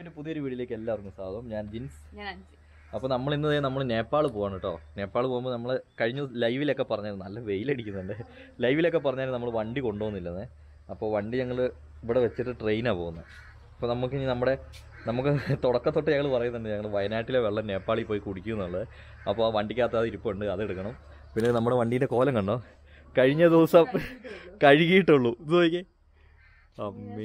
ലൈവിന്റെ പുതിയൊരു വീഡിയോയിലേക്ക് എല്ലാവർക്കും സ്വാഗതം ഞാൻ ജിൻസ് ഞാൻ അഞ്ച് അപ്പോൾ നമ്മൾ ഇന്ന് നമ്മൾ നേപ്പാൾ പോവാണ് കേട്ടോ നേപ്പാൾ പോകുമ്പോൾ നമ്മൾ കഴിഞ്ഞ ലൈവിലൊക്കെ പറഞ്ഞായിരുന്നു നല്ല വെയിലടിക്കുന്നുണ്ട് ലൈവിലൊക്കെ പറഞ്ഞായിരുന്നു നമ്മൾ വണ്ടി കൊണ്ടുപോകുന്നില്ലെന്ന് അപ്പോൾ വണ്ടി ഞങ്ങൾ ഇവിടെ വെച്ചിട്ട് ട്രെയിനാണ് പോകുന്നത് അപ്പോൾ നമുക്ക് ഇനി നമ്മുടെ നമുക്ക് തുടക്കത്തൊട്ട് ഞങ്ങൾ പറയുന്നുണ്ട് ഞങ്ങൾ വയനാട്ടിലെ വെള്ളം നേപ്പാളിൽ പോയി കുടിക്കും എന്നുള്ളത് അപ്പോൾ ആ വണ്ടിക്കകത്ത് അത് ഇരിപ്പുണ്ട് അത് എടുക്കണം പിന്നെ നമ്മുടെ വണ്ടീൻ്റെ കോലം കണ്ടോ കഴിഞ്ഞ ദിവസം കഴുകിയിട്ടുള്ളൂ ഇത് നോക്കിയേ അമ്മേ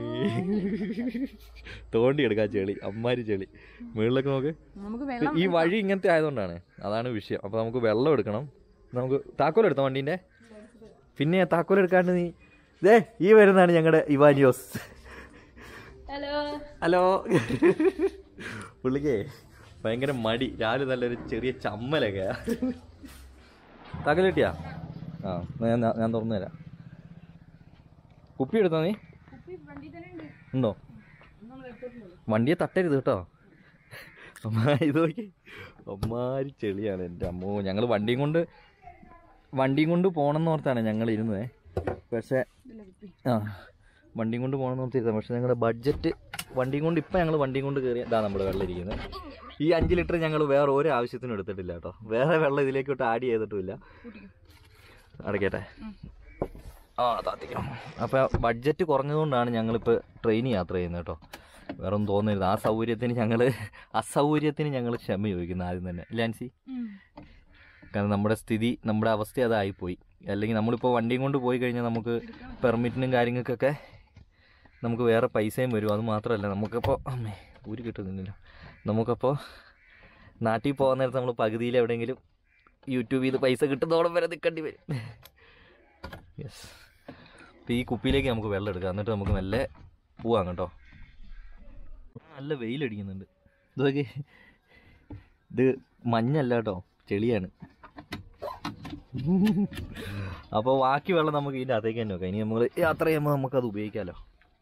തോണ്ടി എടുക്കാൻ ചെളി അമ്മാരി ചെളി മുകളിലൊക്കെ നോക്ക് നമുക്ക് ഇത് വെള്ളം ഈ വഴി ഇങ്ങനത്തെ ആയതുകൊണ്ടാണ് അതാണ് വിഷയം അപ്പോൾ നമുക്ക് വെള്ളം എടുക്കണം നമുക്ക് താക്കോൽ എടുത്തോ വണ്ടീൻ്റെ പിന്നെ താക്കോൽ എടുക്കാണ്ട് നീ ഇതേ ഈ വരുന്നതാണ് ഞങ്ങളുടെ ഇവാനിയോസ് ഹലോ ഹലോ പുള്ളിക്കേ ഭയങ്കര മടി രാവിലെ നല്ലൊരു ചെറിയ ചമ്മലൊക്കെ താക്കോൽ കിട്ടിയാ ആ എന്നാ ഞാൻ ഞാൻ തുറന്നു തരാം കുപ്പി എടുത്തോ നീ വണ്ടി തന്നെ ഉണ്ട് ഉണ്ടോ നമ്മൾ എടുത്തിട്ടുണ്ടല്ലോ വണ്ടിയെ തട്ടരുത് കേട്ടോ അമ്മ ഇത് നോക്കി അമ്മാരി ചെളിയാണ് എൻ്റെ അമ്മോ ഞങ്ങൾ വണ്ടിയും കൊണ്ട് വണ്ടിയും കൊണ്ട് പോകണമെന്ന് ഓർത്താണ് ഞങ്ങൾ ഇരുന്നത് പക്ഷേ ഇതില്ല കുപ്പി ആ വണ്ടിയും കൊണ്ട് പോകണമെന്ന് ഓർത്തിരുന്നത് പക്ഷേ ഞങ്ങളുടെ ബഡ്ജറ്റ് വണ്ടിയും കൊണ്ട് ഇപ്പം ഞങ്ങൾ വണ്ടിയും കൊണ്ട് കയറി ഇതാ നമ്മുടെ വെള്ളം ഇരിക്കുന്നത് ഈ അഞ്ച് ലിറ്റർ ഞങ്ങൾ വേറെ ഒരു ആവശ്യത്തിനും എടുത്തിട്ടില്ല കേട്ടോ വേറെ വെള്ളം ഇതിലേക്കോട്ട് ആഡ് ചെയ്തിട്ടുമില്ല കൂട്ടിക്കോ അടയ്ക്കട്ടെ ഉം. ആ താത്തിക്കാം അപ്പോൾ ബഡ്ജറ്റ് കുറഞ്ഞതുകൊണ്ടാണ് ഞങ്ങളിപ്പോൾ ട്രെയിൻ യാത്ര ചെയ്യുന്നത് കേട്ടോ വേറെ ഒന്നും തോന്നരുത് ആ സൗകര്യത്തിന് ഞങ്ങൾ അസൗകര്യത്തിന് ഞങ്ങൾ ക്ഷമ ചോദിക്കുന്നു ആദ്യം തന്നെ ലാൻസി കാരണം നമ്മുടെ സ്ഥിതി നമ്മുടെ അവസ്ഥ അതായിപ്പോയി അല്ലെങ്കിൽ നമ്മളിപ്പോൾ വണ്ടിയും കൊണ്ട് പോയി കഴിഞ്ഞാൽ നമുക്ക് പെർമിറ്റിനും കാര്യങ്ങൾക്കൊക്കെ നമുക്ക് വേറെ പൈസയും വരും അത് മാത്രമല്ല നമുക്കിപ്പോൾ അമ്മേ ഊര് കിട്ടുന്നില്ലല്ലോ നമുക്കപ്പോൾ നാട്ടിൽ പോകാൻ നേരത്ത് നമ്മൾ പകുതിയിൽ എവിടെയെങ്കിലും യൂട്യൂബിൽ നിന്ന് പൈസ കിട്ടുന്നതോളം വരെ നിൽക്കേണ്ടി വരും യെസ് അപ്പോൾ ഈ കുപ്പിയിലേക്ക് നമുക്ക് വെള്ളം എടുക്കാം എന്നിട്ട് നമുക്ക് മെല്ലെ പോവാം കേട്ടോ നല്ല വെയിലടിക്കുന്നുണ്ട് ഇതൊക്കെ ഇത് മഞ്ഞല്ല കേട്ടോ ചെളിയാണ് അപ്പോൾ ബാക്കി വെള്ളം നമുക്ക് ഇതിൻ്റെ അകത്തേക്ക് തന്നെ വെക്കാം ഇനി നമ്മൾ യാത്ര ചെയ്യുമ്പോൾ നമുക്കത് ഉപയോഗിക്കാമല്ലോ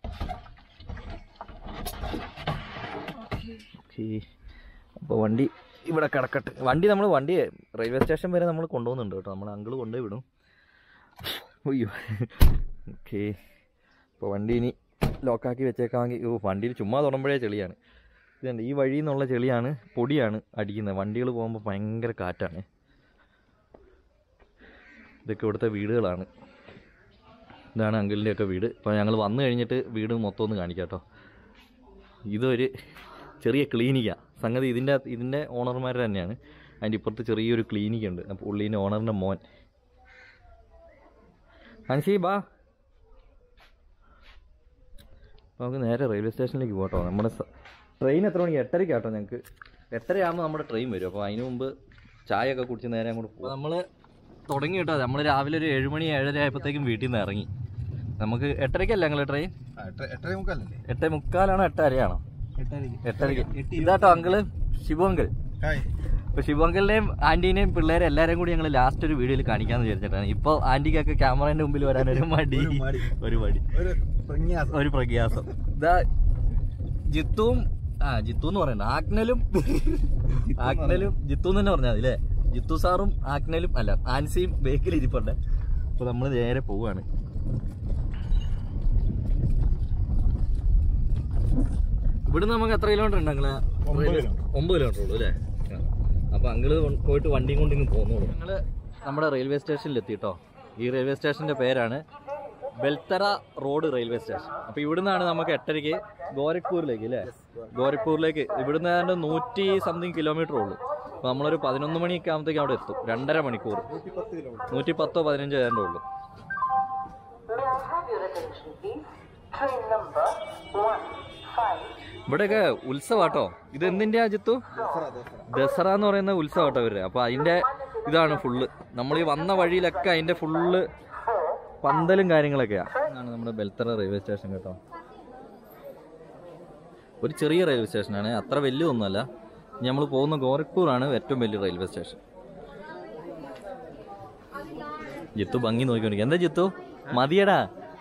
ഓക്കേ അപ്പോൾ വണ്ടി ഇവിടെ കിടക്കട്ടെ വണ്ടി നമ്മൾ വണ്ടി റെയിൽവേ സ്റ്റേഷൻ വരെ നമ്മൾ കൊണ്ടുപോകുന്നുണ്ട് കേട്ടോ നമ്മൾ അങ്കിൾ കൊണ്ടുപോയി വിടും അയ്യോ ഓക്കേ അപ്പോൾ വണ്ടി ഇനി ലോക്കാക്കി വെച്ചേക്കാമെങ്കിൽ ഓ വണ്ടിയിൽ ചുമ്മാ തൊടുമ്പോഴേ ചെളിയാണ് ഇതുണ്ട് ഈ വഴിയിൽ നിന്നുള്ള ചെളിയാണ് പൊടിയാണ് അടിക്കുന്നത് വണ്ടികൾ പോകുമ്പോൾ ഭയങ്കര കാറ്റാണ് ഇതൊക്കെ ഇവിടുത്തെ വീടുകളാണ് ഇതാണ് അങ്കിളിൻ്റെ ഒക്കെ വീട് അപ്പോൾ ഞങ്ങൾ വന്നു കഴിഞ്ഞിട്ട് വീട് മൊത്തം ഒന്ന് കാണിക്കാം കേട്ടോ ഇതൊരു ചെറിയ ക്ലീനിക്കാണ് സംഗതി ഇതിൻ്റെ ഇതിൻ്റെ ഓണർമാർ തന്നെയാണ് അതിൻ്റെ ഇപ്പുറത്ത് ചെറിയൊരു ക്ലീനിക്ക് ഉണ്ട് അപ്പോൾ ഉള്ളീൻ്റെ ഓണറിൻ്റെ മോൻ അൻസി ബാ അപ്പോൾ നമുക്ക് നേരെ റെയിൽവേ സ്റ്റേഷനിലേക്ക് പോകട്ടോ നമ്മുടെ സ- ട്രെയിൻ എത്ര മണിക്ക് എട്ടരയ്ക്ക് കേട്ടോ ഞങ്ങൾക്ക് എട്ടരയാകുമ്പോൾ നമ്മുടെ ട്രെയിൻ വരും അപ്പോൾ അതിന് മുമ്പ് ചായ ഒക്കെ കുടിച്ച് നേരെ അങ്ങോട്ട് പോകും നമ്മൾ തുടങ്ങി കേട്ടോ നമ്മൾ രാവിലെ ഒരു ഏഴ് മണി ഏഴര ആയപ്പോഴത്തേക്കും വീട്ടിൽ നിന്ന് ഇറങ്ങി നമുക്ക് എട്ടരയ്ക്കല്ല ഞങ്ങൾ ട്രെയിൻ എട്ടര മുക്കാലല്ലേ എട്ടേ മുക്കാലാണോ എട്ടരയാണോ എട്ടരയ്ക്ക് ഇതാട്ടോ അങ്കിള് ശിവു അങ്കിൾ ഹായ് ഇപ്പൊ ശിവു അങ്കിളിനെയും ആന്റീനെയും പിള്ളേരെ എല്ലാരും കൂടി ഞങ്ങൾ ലാസ്റ്റ് ഒരു വീഡിയോയിൽ കാണിക്കാന്ന് വിചാരിച്ചിട്ടാണ് ഇപ്പൊ ആന്റിക്കൊക്കെ ക്യാമറയുടെ മുമ്പിൽ വരാൻ ഒരു മടി ഒരു മടി. ഒരു മടി ഒരു പ്രന്യാസം ഒരു പ്രഗ്യാസം ഇതാ ജിത്തുവും ആ ജിത്തു എന്ന് പറയണ്ട ആക്നലും ആക്നലും ജിത്തു എന്ന് തന്നെ പറഞ്ഞാൽ മതി അല്ലേ ജിത്തു സാറും ആക്നലും അല്ല ആൻസിയും ബേക്കിൽ ഇരിപ്പുണ്ട് അപ്പൊ നമ്മൾ നേരെ പോവാണ് ഇവിടുന്ന് നമുക്ക് എത്ര കിലോമീറ്റർ ഉണ്ട് അങ്ങള് ഒമ്പത് കിലോമീറ്റർ. ഒമ്പത് കിലോമീറ്റർ ഉള്ളൂ അല്ലേ ആ. അപ്പൊ അങ്കിള് കൊ- പോയിട്ട് വണ്ടിയും കൊണ്ട് ഇങ്ങ് പോന്നോളൂ ഞങ്ങള് നമ്മുടെ റെയിൽവേ സ്റ്റേഷനിൽ എത്തി കേട്ടോ ഈ റെയിൽവേ സ്റ്റേഷന്റെ പേരാണ് ബെൽത്തറ റോഡ് റെയിൽവേ സ്റ്റേഷൻ അപ്പൊ ഇവിടുന്നാണ് നമുക്ക് എട്ടരയ്ക്ക് ഗോരഖ്പൂരിലേക്ക് അല്ലേ ഗോരഖ്പൂരിലേക്ക് ഇവിടുന്ന് ഏതാണ്ട് നൂറ്റി സംതിങ് കിലോമീറ്റർ ഉള്ളൂ അപ്പൊ നമ്മളൊരു പതിനൊന്ന് മണിയൊക്കെ ആകുമ്പോഴത്തേക്ക് അവിടെ എത്തും രണ്ടര മണിക്കൂർ നൂറ്റിപ്പത്ത് കിലോമീറ്റർ നൂറ്റി പത്തോ പതിനഞ്ചോ ഏതാണ്ട് ഉള്ളൂ May I have your attention, please? Train number 15. ഇവിടെയൊക്കെ ഉത്സവാട്ടോ ഇത് എന്തിന്റെ ജിത്തു ദസറ ദസറ ദസറ എന്ന് പറയുന്ന ഉത്സവമാട്ടോ ഇവര് അപ്പൊ അതിന്റെ ഇതാണ് ഫുള്ള് നമ്മൾ ഈ വന്ന വഴിയിലൊക്കെ അതിന്റെ ഫുള്ള് പന്തലും കാര്യങ്ങളൊക്കെയാ ഇതാണ് നമ്മുടെ ബെൽത്തറ റെയിൽവേ സ്റ്റേഷൻ കേട്ടോ ഒരു ചെറിയ റെയിൽവേ സ്റ്റേഷനാണ് അത്ര വലിയൊന്നുമല്ല നമ്മൾ പോകുന്ന ഗോരഖ്പൂറാണ് ഏറ്റവും വലിയ റെയിൽവേ സ്റ്റേഷൻ ജിത്തു ഭംഗി നോക്കിക്കൊണ്ടിരിക്കും എന്താ ജിത്തു മതിയടാ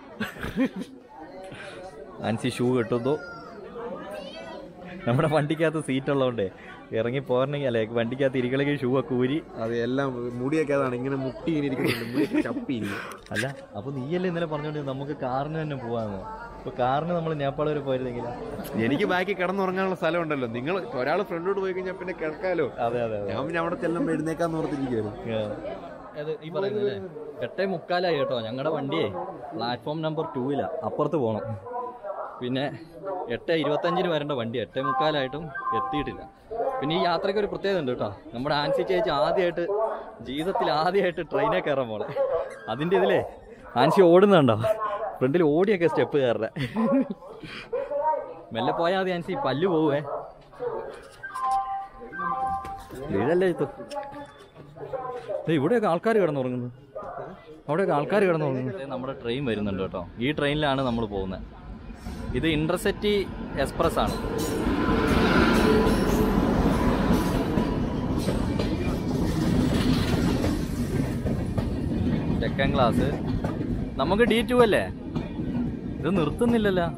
ആൻസി ഷൂ കെട്ടുന്നു നമ്മുടെ വണ്ടിക്കകത്ത് സീറ്റ് ഉള്ളതുകൊണ്ടേ ഇറങ്ങി പോരണമെങ്കിൽ അല്ലെ വണ്ടിക്കകത്ത് ഇരിക്കണമെങ്കിൽ ഷൂ ഒക്കെ ഊരി അത് എല്ലാം മുടിയൊക്കെ അതാണ് ഇങ്ങനെ മുട്ടി ഇങ്ങനെ ഇരിക്കുന്നുണ്ട് മുടി ചപ്പി ഇരിക്കും. അല്ല അപ്പൊ നീയല്ലേ ഇന്നലെ പറഞ്ഞോണ്ട് നമുക്ക് കാറിന് തന്നെ പോവാന്ന് ഇപ്പൊ കാറിന് നമ്മൾ നേപ്പാൾ വരെ പോയിരുന്നെങ്കിലോ എനിക്ക് ബാക്കി കിടന്നുറങ്ങാനുള്ള സ്ഥലം ഉണ്ടല്ലോ നിങ്ങൾ ഒരാൾ ഫ്രണ്ടോട്ട് പോയി കഴിഞ്ഞാൽ പിന്നെ കിടക്കാലോ അതെ അതെ അതെ ഞാൻ പിന്നെ അവിടെ ചെല്ലുമ്പോൾ എഴുന്നേക്കാന്ന് ഓർത്തിരിക്കുകയായിരുന്നു അത് ഈ പറയുന്നല്ലേ എട്ടേ മുക്കാലായി കേട്ടോ ഞങ്ങളുടെ വണ്ടിയെ പ്ലാറ്റ്ഫോം നമ്പർ ടൂവിലാ അപ്പുറത്ത് പോകണം പിന്നെ എട്ട് ഇരുപത്തഞ്ചിന് വരേണ്ട വണ്ടി എട്ടേ മുക്കാലായിട്ടും എത്തിയിട്ടില്ല പിന്നെ ഈ യാത്രയ്ക്ക് ഒരു പ്രത്യേകത ഉണ്ട് കേട്ടോ നമ്മുടെ ആൻസി ചേച്ചി ആദ്യമായിട്ട് ജീവിതത്തിൽ ആദ്യമായിട്ട് ട്രെയിനിൽ കയറാൻ പോണെ അതിൻ്റെ ഇതിലേ ആൻസി ഓടുന്നുണ്ടോ ഫ്രണ്ടിൽ ഓടിയൊക്കെ സ്റ്റെപ്പ് കയറേ മെല്ലെ പോയാൽ മതി ആൻസി പല്ല് പോവേ വീഴല്ലേ ഇത് ദേ ഇവിടെയൊക്കെ ആൾക്കാർ കിടന്നുറങ്ങുന്നു അവിടെയൊക്കെ ആൾക്കാർ കിടന്നുറങ്ങുന്നു ദേ നമ്മുടെ ട്രെയിൻ വരുന്നുണ്ട് കേട്ടോ ഈ ട്രെയിനിലാണ് നമ്മൾ പോകുന്നത് ഇത് ഇന്റർസിറ്റി എക്സ്പ്രസ് ആണ് സെക്കൻഡ് ക്ലാസ് നമുക്ക് ഡി ടു അല്ലേ ഇത് നിർത്തുന്നില്ലല്ലോ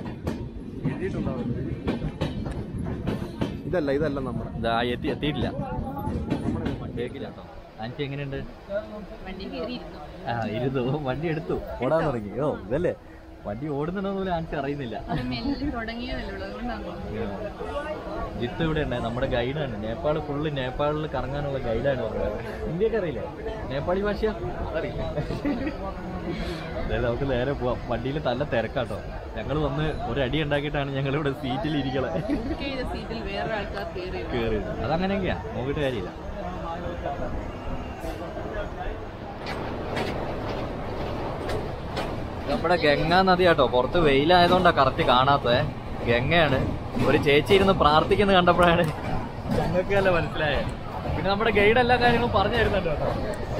ഇതല്ല ഇതല്ല നമ്മുടെ ഇതാ എത്തി എത്തിയിട്ടില്ല കേക്കില്ല കേട്ടോ ആൻറ്റി എങ്ങനെയുണ്ട് വണ്ടി കയറിയിരുന്നു ആ ഇരുന്നു വണ്ടി എടുത്തു ഓടാൻ തുടങ്ങി ഓ ഇതല്ലേ വണ്ടി ഓടുന്നുണ്ടോ പോലും ആൻസി അറിയുന്നില്ല അത് മെല്ലെ തുടങ്ങിയതല്ലേ അതുകൊണ്ടാണ് തോന്നുന്നത്. ജിത്ത് ഇവിടെ ഉണ്ട് നമ്മുടെ ഗൈഡാണ് നേപ്പാൾ ഫുള്ള് നേപ്പാളിൽ കറങ്ങാനുള്ള ഗൈഡാണ് പറഞ്ഞത് ഇന്ത്യക്ക് അറിയില്ലേ നേപ്പാളി ഭാഷ അറിയില്ല അതായത് നമുക്ക് നേരെ പോവാം വണ്ടിയിൽ നല്ല തിരക്കാട്ടോ ഞങ്ങൾ വന്ന് ഒരു അടി ഉണ്ടാക്കിയിട്ടാണ് ഞങ്ങൾ ഇവിടെ സീറ്റിൽ ഇരിക്കണേ ബുക്ക് ചെയ്ത സീറ്റിൽ വേറെ ആൾക്കാർ കയറി കേറിയത് അതങ്ങനെയൊക്കെയാ നോക്കിയിട്ട് കാര്യമില്ല നമ്മുടെ ഗംഗാ നദി കേട്ടോ പുറത്ത് വെയിലായതുകൊണ്ടാ കറക്റ്റ് കാണാത്തത് ഗംഗയാണ് ഒരു ചേച്ചി ഇരുന്ന് പ്രാർത്ഥിക്കുന്നത് കണ്ടപ്പോഴാണ് ഞങ്ങൾക്ക് അല്ല മനസ്സിലായത് പിന്നെ നമ്മുടെ ഗൈഡ് എല്ലാ കാര്യങ്ങളും പറഞ്ഞു തരുന്നുണ്ട് കേട്ടോ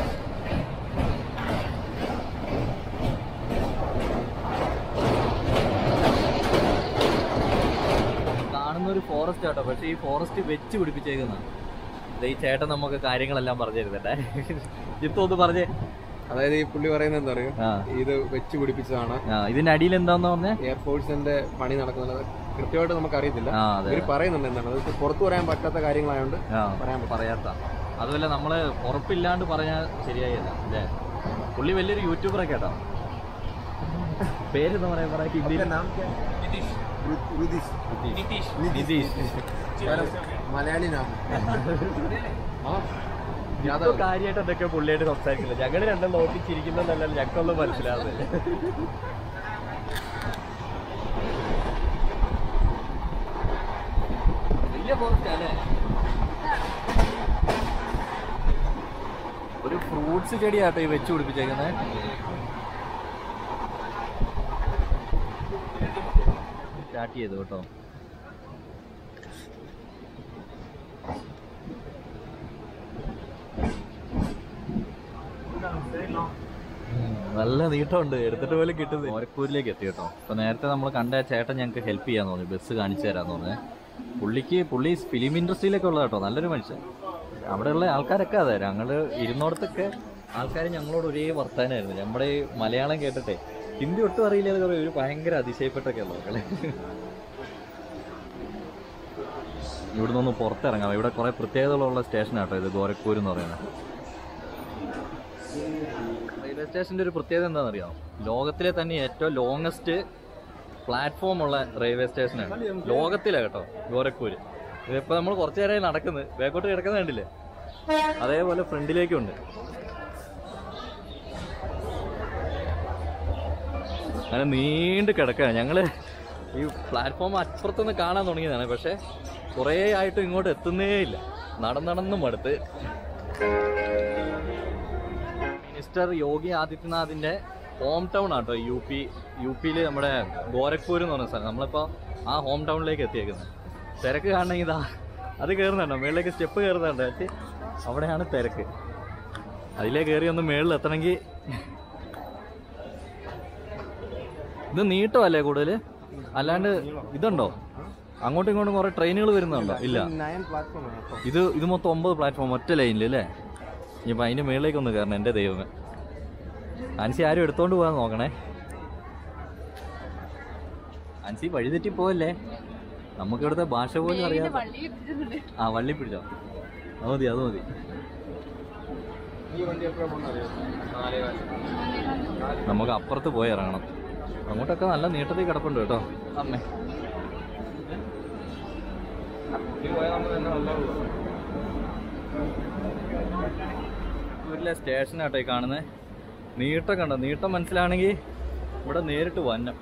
കാണുന്ന ഒരു ഫോറസ്റ്റ് ആട്ടോ പക്ഷെ ഈ ഫോറസ്റ്റ് വെച്ച് പിടിപ്പിച്ചേക്കുന്ന ഈ ചേട്ടൻ നമുക്ക് കാര്യങ്ങളെല്ലാം പറഞ്ഞു തരുന്നുണ്ടേ ജിത്തു ഒന്ന് പറഞ്ഞേ അതായത് ഈ പുള്ളി പറയുന്നത് എന്താ പറയുക ആ ഇത് വെച്ച് പിടിപ്പിച്ചതാണ് ആ ഇതിന്റെ അടിയിൽ എന്താന്ന് പറഞ്ഞേ എയർഫോഴ്സിന്റെ പണി നടക്കുന്നത് കൃത്യമായിട്ട് നമുക്ക് അറിയത്തില്ല ആ അതെ ഇവര് പറയുന്നുണ്ട് എന്താണ് അത് പുറത്തു പറയാൻ പറ്റാത്ത കാര്യങ്ങളായതുകൊണ്ട് ആ പറയാൻ പറ്റും പറയാത്ത അതുമല്ല നമ്മള് ഉറപ്പില്ലാണ്ട് പറഞ്ഞാൽ ശരിയായില്ല അല്ലേ പുള്ളി വലിയൊരു യൂട്യൂബറൊക്കെ കേട്ടോ പേരെന്താ പറയാ പറയാ ഹിന്ദിയിൽ നിതീഷ് മലയാളി നാം ഇപ്പൊ കാര്യമായിട്ട് എന്തൊക്കെ പുള്ളിയായിട്ട് സംസാരിക്കില്ല ഞങ്ങള് രണ്ടും നോക്കി ചിരിക്കുന്നതല്ല ഞങ്ങൾക്കൊന്നും മനസ്സിലാവുന്നില്ല വലിയ ഫോറസ്റ്റ് അല്ലേ ഒരു ഫ്രൂട്ട്സ് ചെടിയാട്ടോ ഈ വെച്ച് പിടിപ്പിച്ചേക്കുന്നത് സ്റ്റാർട്ട് ചെയ്തു കേട്ടോ നല്ല നീട്ടമുണ്ട് എടുത്തിട്ട് പോലും കിട്ടുന്നത് ഓരക്കൂരിലേക്ക് എത്തി കേട്ടോ അപ്പൊ നേരത്തെ നമ്മൾ കണ്ട ആ ചേട്ടൻ ഞങ്ങൾക്ക് ഹെൽപ്പ് ചെയ്യാന്ന് പറഞ്ഞു ബസ് കാണിച്ചു തരാന്ന് പറഞ്ഞു പുള്ളിക്ക് പുള്ളി ഫിലിം ഇൻഡസ്ട്രിയിലൊക്കെ ഉള്ള കേട്ടോ നല്ലൊരു മനുഷ്യൻ അവിടെയുള്ള ആൾക്കാരൊക്കെ അതെ ഞങ്ങള് ഇരുന്നോടത്തൊക്കെ ആൾക്കാർ ഞങ്ങളോട് ഒരേ വർത്താനായിരുന്നു നമ്മുടെ ഈ മലയാളം കേട്ടിട്ടെ ഹിന്ദി ഒട്ടും അറിയില്ലാതെ കുറെ ഒരു ഭയങ്കര അതിശയപ്പെട്ടൊക്കെ ഉള്ള ആൾക്കാര് ഇവിടുന്ന് ഒന്ന് പുറത്തിറങ്ങാം ഇവിടെ കുറെ പ്രത്യേകതകളുള്ള സ്റ്റേഷനാട്ടോ ഇത് ഗോരഖ്പൂർ എന്ന് പറയുന്നത് റെയിൽവേ സ്റ്റേഷന്റെ ഒരു പ്രത്യേകത എന്താണെന്നറിയാം ലോകത്തിലെ തന്നെ ഏറ്റവും ലോങ്ങസ്റ്റ് പ്ലാറ്റ്ഫോം ഉള്ള റെയിൽവേ സ്റ്റേഷനാണ് ലോകത്തിലെ കേട്ടോ ഗോരഖ്പൂര് ഇതിപ്പോ നമ്മൾ കുറച്ചു നേരമായി നടക്കുന്നത് ബാക്കോട്ട് കിടക്കുന്നത് കണ്ടില്ലേ അതേപോലെ ഫ്രണ്ടിലേക്കും ഉണ്ട് അങ്ങനെ നീണ്ട് കിടക്കാണ് ഞങ്ങള് ഈ പ്ലാറ്റ്ഫോം അപ്പുറത്തുനിന്ന് കാണാൻ തുടങ്ങിയതാണ് പക്ഷെ കുറേ ആയിട്ടും ഇങ്ങോട്ട് എത്തുന്നേ ഇല്ല നടന്നടന്നും മടുത്ത് മിനിസ്റ്റർ യോഗി ആദിത്യനാഥിന്റെ ഹോം ടൗൺ ആട്ടോ യു പി യു പിയിൽ നമ്മുടെ ഗോരഖ്പൂർ എന്ന് പറഞ്ഞ സ്ഥലം നമ്മളിപ്പോൾ ആ ഹോം ടൗണിലേക്ക് എത്തിയേക്കുന്നത് തിരക്ക് കാണണമെങ്കിൽ ഇതാ അത് കയറുന്നുണ്ടോ മേളിലേക്ക് സ്റ്റെപ്പ് കയറുന്നുണ്ട് പക്ഷേ അവിടെയാണ് തിരക്ക് അതിലേ കയറി ഒന്ന് മേളിൽ എത്തണമെങ്കിൽ ഇത് നീട്ടമല്ലേ കൂടുതൽ അല്ലാണ്ട് ഇതുണ്ടോ അങ്ങോട്ടും ഇങ്ങോട്ടും കുറെ ട്രെയിനുകൾ വരുന്നുണ്ടോ ഇല്ല നയൻ പ്ലാറ്റ്ഫോം ആണ് അപ്പം ഇത് ഇത് മൊത്തം ഒമ്പത് പ്ലാറ്റ്ഫോം ഒറ്റ ലൈനിൽ അല്ലേ ഇനിയിപ്പോൾ അതിൻ്റെ മുകളിലേക്ക് ഒന്ന് കയറണം എൻ്റെ ദൈവമേ ആൻസി ആരും എടുത്തോണ്ട് പോകാൻ നോക്കണേ ആൻസി വഴിതെറ്റി പോവല്ലേ നമുക്ക് ഇവിടുത്തെ ഭാഷ പോലും അറിയാം വള്ളി ഇട്ടിട്ടുണ്ട് ആ വള്ളി പിടിച്ചോ അത് മതി അത് മതി ഈ വണ്ടി എപ്പോഴാണ് പോകുന്നത് അറിയാം നാലേ കാലം നമുക്ക് അപ്പുറത്ത് പോയി ഇറങ്ങണം അങ്ങോട്ടൊക്കെ നല്ല നീട്ടത്തിൽ കിടപ്പുണ്ട് കേട്ടോ അമ്മേ ഊരിലെ സ്റ്റേഷനാട്ടോ ഈ കാണുന്നത് നീട്ടം കണ്ടോ നീട്ടം മനസ്സിലാണെങ്കിൽ ഇവിടെ നേരിട്ട് വന്നം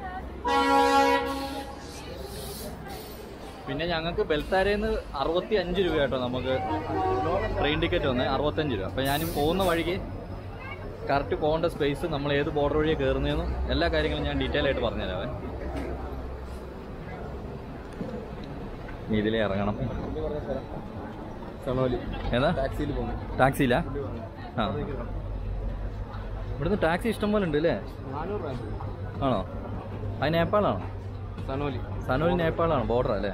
പിന്നെ ഞങ്ങൾക്ക് ബെൽത്താരയിൽ അറുപത്തി അഞ്ച് രൂപ കേട്ടോ നമുക്ക് ട്രെയിൻ ടിക്കറ്റ് വന്നേ അറുപത്തഞ്ച് രൂപ അപ്പം ഞാനും പോകുന്ന വഴിക്ക് കറക്റ്റ് പോകേണ്ട സ്പേസ് നമ്മൾ ഏത് ബോർഡർ വഴിയാണ് കയറുന്നതെന്നും എല്ലാ കാര്യങ്ങളും ഞാൻ ഡീറ്റെയിൽ ആയിട്ട് പറഞ്ഞുതരാവേ ഇനി ഇതിലേ ഇറങ്ങണം സണോലി ഏതാ ടാക്സിയിൽ പോകുന്നു ടാക്സിയിലാ ആ ഇവിടുന്ന് ടാക്സി ഇഷ്ടം പോലെ ഉണ്ട് അല്ലേ നാനൂറ് രൂപ ആണോ അത് നേപ്പാളാണോ സണോലി സനൂൽ നേപ്പാളാണ് ബോർഡർ അല്ലേ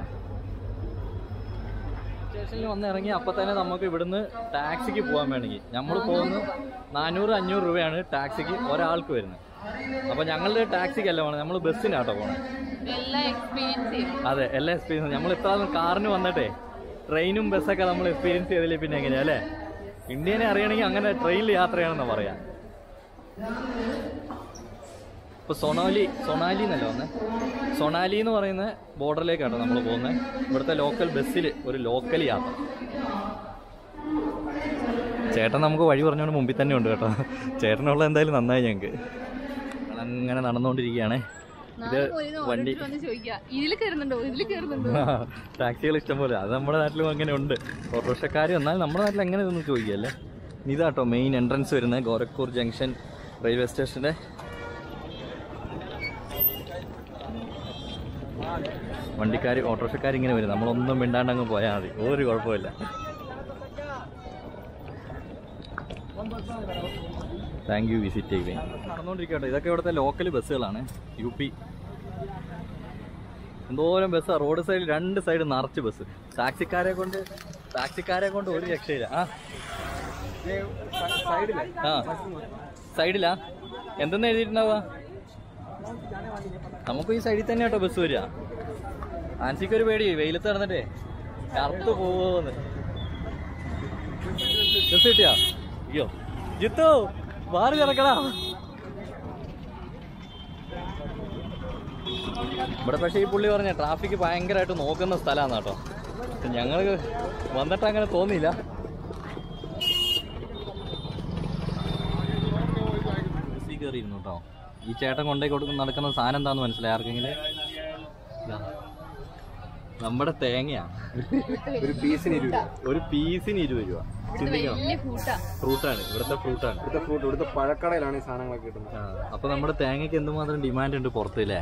സ്റ്റേഷനിൽ വന്ന് ഇറങ്ങി അപ്പം തന്നെ നമുക്ക് ഇവിടുന്ന് ടാക്സിക്ക് പോകാൻ വേണമെങ്കിൽ നമ്മൾ പോകുന്ന നാനൂറ് അഞ്ഞൂറ് രൂപയാണ് ടാക്സിക്ക് ഒരാൾക്ക് വരുന്നത് അപ്പം ഞങ്ങളുടെ ടാക്സിക്കല്ല പോകണം നമ്മൾ ബസ്സിനാട്ടോ പോകണം എല്ലാം എക്സ്പീരിയൻസ് ചെയ്യും അതെ എല്ലാ എക്സ്പീരിയൻസ് നമ്മൾ ഇത്ര കാറിന് വന്നിട്ടേ ട്രെയിനും ബസ്സൊക്കെ നമ്മൾ എക്സ്പീരിയൻസ് ചെയ്തില്ലേ പിന്നെ എങ്ങനെയാ അല്ലേ ഇന്ത്യനെ അറിയണമെങ്കിൽ അങ്ങനെ ട്രെയിനിൽ യാത്ര ചെയ്യണമെന്ന് പറയാം ഇപ്പൊ സൊണാലി സൊണാലി എന്നല്ല വന്നേ സൊണാലി എന്ന് പറയുന്ന ബോർഡറിലേക്കാട്ടോ നമ്മൾ പോകുന്നത് ഇവിടുത്തെ ലോക്കൽ ബസ്സിൽ ഒരു ലോക്കൽ യാത്ര ചേട്ടൻ നമുക്ക് വഴി പറഞ്ഞുകൊണ്ട് മുമ്പിൽ തന്നെ ഉണ്ട് കേട്ടോ ചേട്ടനുള്ള എന്തായാലും നന്നായി ഞങ്ങൾക്ക് അങ്ങനെ നടന്നുകൊണ്ടിരിക്കുകയാണേ ഇത് വണ്ടി വന്ന് ചോദിക്കുക ഇതിൽ കയറുന്നുണ്ടോ ഇതിൽ കയറുന്നുണ്ടോ ടാക്സികൾ ഇഷ്ടംപോലെ അത് നമ്മുടെ നാട്ടിലും അങ്ങനെ ഉണ്ട് ഓട്ടോറിക്ഷക്കാർ എന്നാൽ നമ്മുടെ നാട്ടിൽ എങ്ങനെ ഇതൊന്നും ചോദിക്കുകയല്ലേ ഇതാട്ടോ മെയിൻ എൻട്രൻസ് വരുന്നത് ഗോരഖ്പൂർ ജംഗ്ഷൻ റെയിൽവേ സ്റ്റേഷൻ്റെ വണ്ടിക്കാർ ഓട്ടോറിക്ഷക്കാർ ഇങ്ങനെ വരും നമ്മളൊന്നും മിണ്ടാണ്ട് അങ്ങ് പോയാൽ മതി ഒരു കുഴപ്പമില്ല താങ്ക് യു വിസിറ്റ് ചെയ്യുകയും നടന്നുകൊണ്ടിരിക്കട്ടെ ഇതൊക്കെ ഇവിടുത്തെ ലോക്കൽ ബസ്സുകളാണ് യു പി എന്തോരം ബസ് റോഡ് സൈഡ് രണ്ട് സൈഡ് നിറച്ച് ബസ് ടാക്സിക്കാരെ കൊണ്ട് ടാക്സിക്കാരെ കൊണ്ട് ഒരു രക്ഷയില്ല ആ ആ സൈഡിലാ എന്തെന്ന് എഴുതിയിട്ടുണ്ടാവുക നമുക്ക് ഈ സൈഡിൽ തന്നെ കേട്ടോ ബസ് വരിക ആൻസിക്ക് ഒരു പേടി വെയിലത്ത് നടന്നിട്ടേ കറുത്ത് പോവോന്ന് ബസ് കിട്ടിയാ അയ്യോ ജിത്തു മാറി കിടക്കടാ ഇവിടെ പക്ഷേ ഈ പുള്ളി പറഞ്ഞ ട്രാഫിക് ഭയങ്കരമായിട്ട് നോക്കുന്ന സ്ഥലമാണ് കേട്ടോ ഞങ്ങൾക്ക് വന്നിട്ട് അങ്ങനെ തോന്നിയില്ല ബസ്സിൽ കയറിയിരുന്നു കേട്ടോ ഈ ചേട്ടൻ കൊണ്ടേ കൊടുക്കുന്ന നടക്കുന്ന സാധനം എന്താന്ന് മനസ്സിലായി ആർക്കെങ്കിലും ഇതാ. നമ്മുടെ തേങ്ങയാണ് ഒരു പീസിന് ഇരുപത് ഒരു പീസിന് ഇരുപത് രൂപ ചിന്തിക്കണം വലിയ കൂട്ടാ ഫ്രൂട്ടാണ് ഇവിടുത്തെ ഫ്രൂട്ടാണ് ഇവിടുത്തെ ഫ്രൂട്ട് ഇവിടുത്തെ പഴക്കടയിലാണ് ഈ സാധനങ്ങളൊക്കെ കിട്ടുന്നത് ആ, അപ്പൊ നമ്മുടെ തേങ്ങയ്ക്ക് എന്തുമാത്രം ഡിമാൻഡ് ഉണ്ട് പുറത്ത് അല്ലേ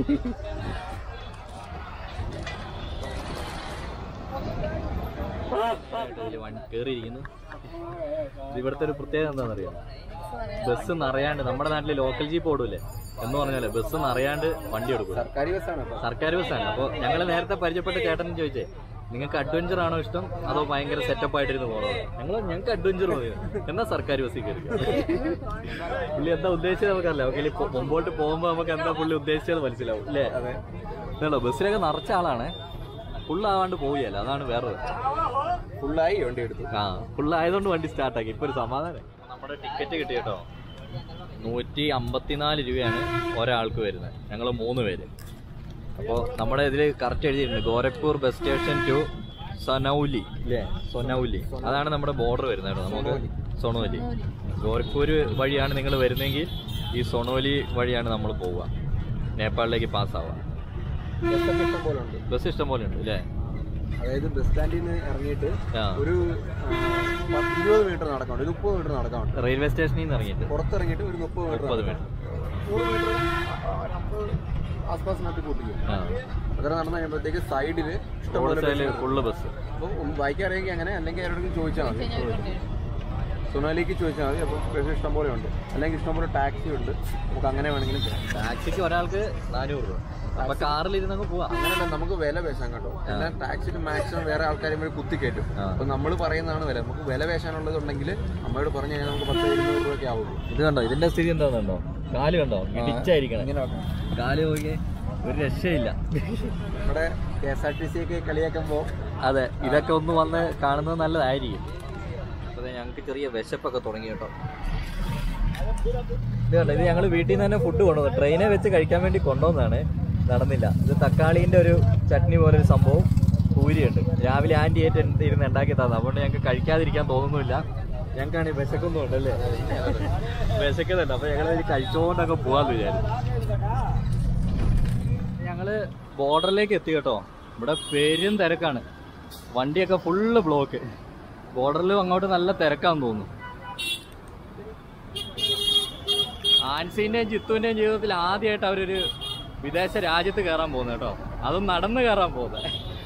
കേറിയിരിക്കുന്നു ഇത് ഇവിടുത്തെ ഒരു പ്രത്യേകത എന്താണെന്നറിയോ ബസ് നിറയാണ്ട് നമ്മുടെ നാട്ടില് ലോക്കൽ ജീപ്പ് ഓടൂലേ എന്ന് പറഞ്ഞാലേ ബസ് നിറയാണ്ട് വണ്ടി എടുക്കും സർക്കാരി ബസ്സാണ് കേട്ടോ സർക്കാർ ബസ്സാണ് അപ്പോൾ ഞങ്ങൾ നേരത്തെ പരിചയപ്പെട്ട ചേട്ടൻ ചോദിച്ചേ നിങ്ങൾക്ക് അഡ്വഞ്ചർ ആണോ ഇഷ്ടം അതോ ഭയങ്കര സെറ്റപ്പ് ആയിട്ടിരുന്ന് പോകണോ ഞങ്ങൾ ഞങ്ങൾക്ക് അഡ്വഞ്ചർ മതി എന്നാ സർക്കാർ ബസ്സിൽ കയറി പുള്ളി എന്താ ഉദ്ദേശിച്ചത് നമുക്കറിയില്ല നമുക്ക് ഇനി മുമ്പോട്ട് പോകുമ്പോൾ നമുക്ക് എന്താ പുള്ളി ഉദ്ദേശിച്ചത് മനസ്സിലാവും അല്ലേ അതെ ഇതല്ലോ ബസ്സിലൊക്കെ നിറച്ച ആളാണ് ഫുള്ളാവാണ്ട് പോവുകയല്ല അതാണ് വേറെ ഫുള്ളായി വണ്ടി എടുത്തു ആ ഫുള്ളായതുകൊണ്ട് വണ്ടി സ്റ്റാർട്ടാക്കി ഇപ്പൊ ഒരു സമാധാനം നമ്മുടെ ടിക്കറ്റ് കിട്ടി കേട്ടോ നൂറ്റി അമ്പത്തിനാല് രൂപയാണ് ഒരാൾക്ക് വരുന്നത് ഞങ്ങൾ മൂന്ന് പേര് അപ്പോൾ നമ്മുടെ ഇതിൽ കറക്റ്റ് എഴുതിയിട്ടുണ്ട് Gorakhpur bus station to Sanauli അല്ലേ സൊനൗലി അതാണ് നമ്മുടെ ബോർഡർ വരുന്നത് കേട്ടോ നമുക്ക് സൊണോലി ഗോരഖ്പൂർ വഴിയാണ് നിങ്ങൾ വരുന്നതെങ്കിൽ ഈ സൊണോലി വഴിയാണ് നമ്മൾ പോവുക നേപ്പാളിലേക്ക് പാസ്സാവുക ബസ്സൊക്കെ ഇഷ്ടം പോലെ ഉണ്ട് ബസ് ഇഷ്ടം പോലെ ഉണ്ട് അല്ലേ അതായത് ബസ് സ്റ്റാൻഡിൽ നിന്ന് ഇറങ്ങിയിട്ട് ആ ഒരു ആ, പത്ത് ഇരുപത് മീറ്റർ നടക്കാനുണ്ട് ഒരു മുപ്പത് മീറ്റർ നടക്കാനുണ്ട് റെയിൽവേ സ്റ്റേഷനിൽ നിന്ന് ഇറങ്ങിയിട്ട് പുറത്തിറങ്ങിയിട്ട് ഒരു മുപ്പത് മീറ്റർ മുപ്പത് നടക്കാം. നൂറ് മീറ്റർ അമ്പത് ആസ്പാസിനകത്ത് കൂട്ടിക്കും ആ അത്ര നടന്നു കഴിയുമ്പോഴത്തേക്ക് സൈഡിൽ റോഡ് ഇഷ്ടംപോലെ സൈഡിൽ ഫുള്ള് ബസ് അപ്പം ബൈക്ക് അറിയെങ്കിൽ അങ്ങനെ അല്ലെങ്കിൽ ആരോടെങ്കിലും ചോദിച്ചാൽ മതി സൊനാലിക്ക് ചോദിച്ചാൽ മതി അപ്പോൾ ബസ് ഇഷ്ടം പോലെ ഉണ്ട് അല്ലെങ്കിൽ ഇഷ്ടംപോലെ ടാക്സി ഉണ്ട് നമുക്ക് അങ്ങനെ വേണമെങ്കിലും ചെയ്യാം ടാക്സിക്ക് ഒരാൾക്ക് നാനൂറ് രൂപ അപ്പൊ കാറിൽ ഇരുന്നങ്ങ് പോവാം അങ്ങനെയല്ല നമുക്ക് വില പേശാൻ കേട്ടോ എന്നാൽ ടാക്സിക്ക് മാക്സിമം വേറെ ആൾക്കാരെ വഴി കുത്തി കയറ്റും ആ. അപ്പൊ നമ്മൾ പറയുന്നതാണ് വില നമുക്ക് വില പേശാനുള്ളത് ഉണ്ടെങ്കിൽ അമ്മയോട് പറഞ്ഞു കഴിഞ്ഞാൽ നമുക്ക് പത്ത് ഇരുന്നൂറ് രൂപയൊക്കെ ആവുള്ളൂ ഇത് കണ്ടോ ഇതിന്റെ സ്ഥിതി എന്താണെന്നുണ്ടോ കാല് കണ്ടോ ഇടിച്ചായിരിക്കണം ഇങ്ങനെ വെക്കണം. കാല് നോക്കി ഒരു രക്ഷയില്ല നമ്മുടെ K S R T C ഒക്കെ കളിയാക്കുമ്പോൾ അതെ ഇതൊക്കെ ഒന്ന് വന്ന് കാണുന്നത് നല്ലതായിരിക്കും അപ്പൊ ദേ ഞങ്ങൾക്ക് ചെറിയ വിശപ്പൊക്കെ തുടങ്ങി കേട്ടോ ഇത് കണ്ടോ ഇത് ഞങ്ങൾ വീട്ടിൽ നിന്ന് തന്നെ ഫുഡ് കൊണ്ടുവന്നു ട്രെയിനെ വെച്ച് കഴിക്കാൻ വേണ്ടി കൊണ്ടുവന്നതാണ് നടന്നില്ല ഇത് തക്കാളീൻ്റെ ഒരു ചട്നി പോലെ ഒരു സംഭവം പൂരിയുണ്ട് രാവിലെ ആൻറ്റി ഏറ്റ് ഇരുന്ന് ഉണ്ടാക്കി തന്നെ അതുകൊണ്ട് ഞങ്ങൾക്ക് കഴിക്കാതിരിക്കാൻ തോന്നുന്നില്ല ഞങ്ങൾക്കാണെങ്കിൽ വിശക്കൊന്നും ഉണ്ടല്ലേ വിശക്കുന്നുണ്ട് അപ്പൊ ഞങ്ങൾ ഇത് കഴിച്ചുകൊണ്ടൊക്കെ പോവാന്ന് വിചാരിച്ചു ഞങ്ങള് ബോർഡറിലേക്ക് എത്തി കേട്ടോ ഇവിടെ പെരും തിരക്കാണ് വണ്ടിയൊക്കെ ഫുള്ള് ബ്ലോക്ക് ബോർഡറിലും അങ്ങോട്ട് നല്ല തിരക്കാന്ന് തോന്നുന്നു ആൻസിന്റെയും ജിത്തുവിന്റെയും ജീവിതത്തിൽ ആദ്യമായിട്ട് അവരൊരു വിദേശ രാജ്യത്ത് കയറാൻ പോകുന്നു കേട്ടോ അതും നടന്ന് കയറാൻ പോകുന്നത്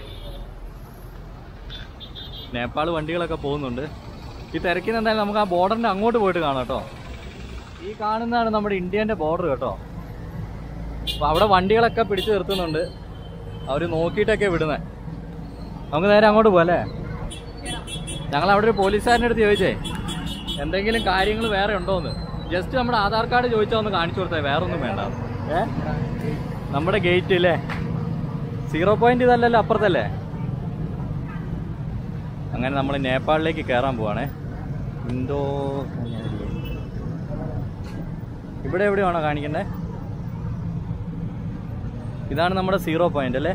നേപ്പാൾ വണ്ടികളൊക്കെ പോകുന്നുണ്ട് ഈ തിരക്കിന് എന്തായാലും നമുക്ക് ആ ബോർഡറിന്റെ അങ്ങോട്ട് പോയിട്ട് കാണാം കേട്ടോ ഈ കാണുന്നതാണ് നമ്മുടെ ഇന്ത്യന്റെ ബോർഡർ കേട്ടോ അപ്പൊ അവിടെ വണ്ടികളൊക്കെ പിടിച്ചു നിർത്തുന്നുണ്ട് അവര് നോക്കിയിട്ടൊക്കെ വിടുന്നത് നമുക്ക് നേരെ അങ്ങോട്ട് പോകാം അല്ലേ ഞങ്ങൾ അവിടെ ഒരു പോലീസുകാരൻ്റെ അടുത്ത് ചോദിച്ചേ എന്തെങ്കിലും കാര്യങ്ങൾ വേറെ ഉണ്ടോന്ന് ജസ്റ്റ് നമ്മുടെ ആധാർ കാർഡ് ചോദിച്ചാൽ ഒന്ന് കാണിച്ചു കൊടുത്തേ വേറെ ഒന്നും വേണ്ട ഏ നമ്മുടെ ഗേറ്റ് അല്ലേ സീറോ പോയിന്റ് ഇതല്ലല്ലോ അപ്പുറത്തല്ലേ അങ്ങനെ നമ്മൾ നേപ്പാളിലേക്ക് കയറാൻ പോവാണേ ഇന്തോ ഇവിടെ എവിടെയാണോ കാണിക്കണ്ടേ ഇതാണ് നമ്മുടെ സീറോ പോയിന്റ് അല്ലേ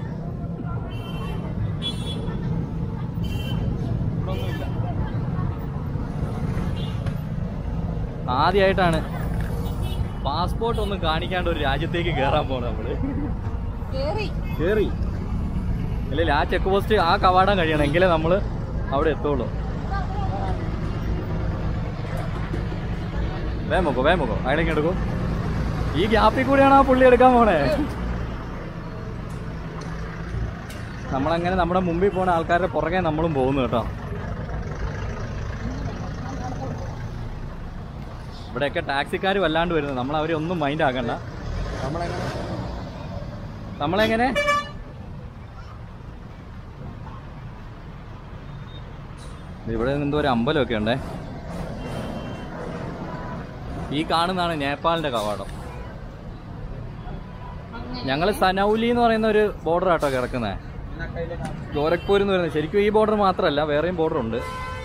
ആദ്യമായിട്ടാണ് പാസ്പോർട്ട് ഒന്നും കാണിക്കാണ്ട് ഒരു രാജ്യത്തേക്ക് കയറാൻ പോണത് നമ്മള് കേറി ഇല്ല ആ ചെക്ക് പോസ്റ്റ് ആ കവാടം കഴിയണം എങ്കിലേ നമ്മള് അവിടെ എത്തുള്ളൂ വേമോക്കോ വേമോക്കോ അയാളേക്ക് എടുക്കൂ ഈ ഗ്യാപ്പിൽ കൂടിയാണ് ആ പുള്ളി എടുക്കാൻ പോണേ നമ്മളങ്ങനെ നമ്മുടെ മുമ്പിൽ പോണ ആൾക്കാരുടെ പുറകെ നമ്മളും പോകുന്നു കേട്ടോ ഇവിടെയൊക്കെ ടാക്സിക്കാർ വല്ലാണ്ട് വരുന്നത് നമ്മൾ അവരെ ഒന്നും മൈൻഡ് ആക്കണ്ട നമ്മളെങ്ങനെ നമ്മളെങ്ങനെ ഇവിടെ എന്തോ ഒരു അമ്പലമൊക്കെ ഉണ്ടേ ഈ കാണുന്നതാണ് നേപ്പാളിന്റെ കവാടം ഞങ്ങൾ സനൗലി എന്ന് പറയുന്ന ഒരു ബോർഡർ ആട്ടോ കിടക്കുന്നത് ഗോരഖ്പൂർ എന്ന് പറയുന്നത് ശരിക്കും ഈ ബോർഡർ മാത്രമല്ല വേറെയും ബോർഡർ ഉണ്ട്